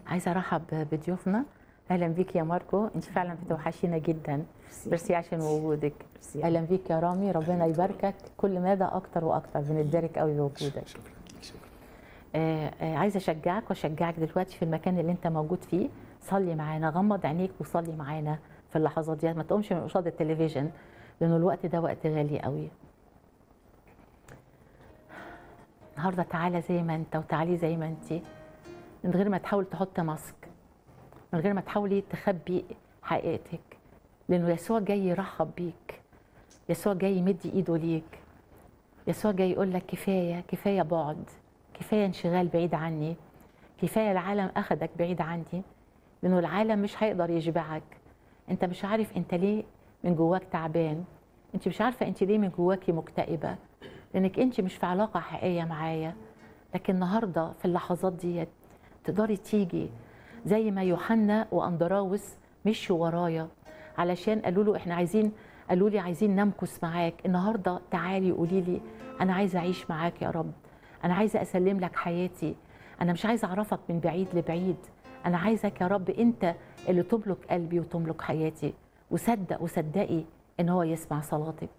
عايزه ارحب بضيوفنا اهلا بيك يا ماركو انت فعلا بتوحشينا جدا ميرسي عشان وجودك ميرسي. اهلا بيك يا رامي ربنا يباركك كل مدى اكتر واكتر بنتبارك قوي بوجودك شكرا شكرا آه آه عايزه اشجعك واشجعك دلوقتي في المكان اللي انت موجود فيه صلي معانا غمض عينيك وصلي معانا في اللحظات دي ما تقومش من قصاد التلفزيون لانه الوقت ده وقت غالي قوي النهارده تعالى زي ما انت وتعالي زي ما انت من غير ما تحاول تحط ماسك من غير ما تحاولي تخبي حقيقتك لانه يسوع جاي يرحب بيك يسوع جاي يمد ايده ليك يسوع جاي يقول لك كفايه كفايه بعد كفايه انشغال بعيد عني كفايه العالم اخدك بعيد عني لانه العالم مش هيقدر يشبعك انت مش عارف انت ليه من جواك تعبان انت مش عارفه انت ليه من جواكي مكتئبه لانك انت مش في علاقه حقيقيه معايا لكن النهارده في اللحظات ديت تقدري تيجي زي ما يوحنا واندراوس مشوا ورايا علشان قالوا له احنا عايزين قالوا لي عايزين نمكث معاك النهارده تعالي قولي لي انا عايزه اعيش معاك يا رب انا عايزه اسلم لك حياتي انا مش عايزه اعرفك من بعيد لبعيد انا عايزك يا رب انت اللي تملك قلبي وتملك حياتي وصدق وصدقي ان هو يسمع صلاتك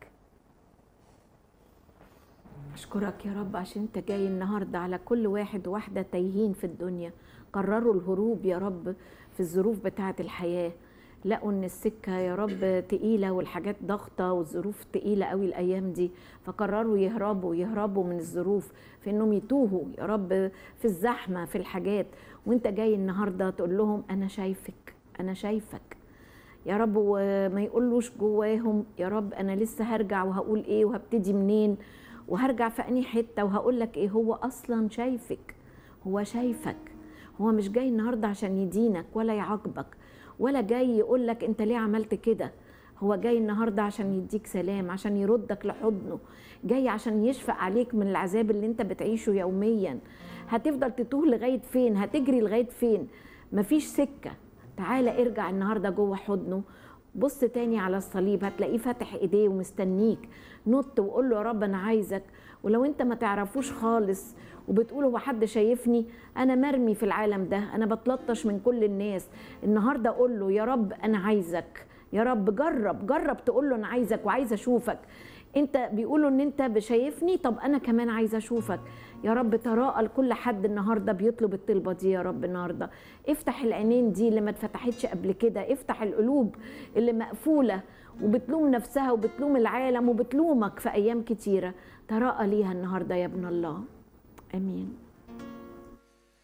أشكرك يا رب عشان أنت جاي النهاردة على كل واحد وواحدة تايهين في الدنيا قرروا الهروب يا رب في الظروف بتاعة الحياة لقوا ان السكة يا رب تقيلة والحاجات ضغطة والظروف تقيلة قوي الأيام دي فقرروا يهربوا يهربوا من الظروف في انهم يتوهوا يا رب في الزحمة في الحاجات وانت جاي النهاردة تقول لهم أنا شايفك أنا شايفك يا رب وما يقولوش جواهم يا رب انا لسه هرجع وهقول ايه وهبتدي منين وهرجع في انهي حته وهقول لك ايه هو اصلا شايفك هو شايفك هو مش جاي النهارده عشان يدينك ولا يعاقبك ولا جاي يقول لك انت ليه عملت كده هو جاي النهارده عشان يديك سلام عشان يردك لحضنه جاي عشان يشفق عليك من العذاب اللي انت بتعيشه يوميا هتفضل تتوه لغايه فين هتجري لغايه فين مفيش سكه تعالى ارجع النهارده جوه حضنه بص تاني على الصليب هتلاقيه فاتح ايديه ومستنيك نط وقول له يا رب انا عايزك ولو انت ما تعرفوش خالص وبتقول هو حد شايفني انا مرمي في العالم ده انا بتلطش من كل الناس النهارده قول له يا رب انا عايزك يا رب جرب جرب تقول له انا عايزك وعايزه اشوفك انت بيقولوا ان انت شايفني طب انا كمان عايزه اشوفك يا رب تراءى لكل حد النهارده بيطلب الطلبه دي يا رب النهارده افتح العينين دي اللي ما اتفتحتش قبل كده افتح القلوب اللي مقفوله وبتلوم نفسها وبتلوم العالم وبتلومك في ايام كتيره تراءى ليها النهارده يا ابن الله امين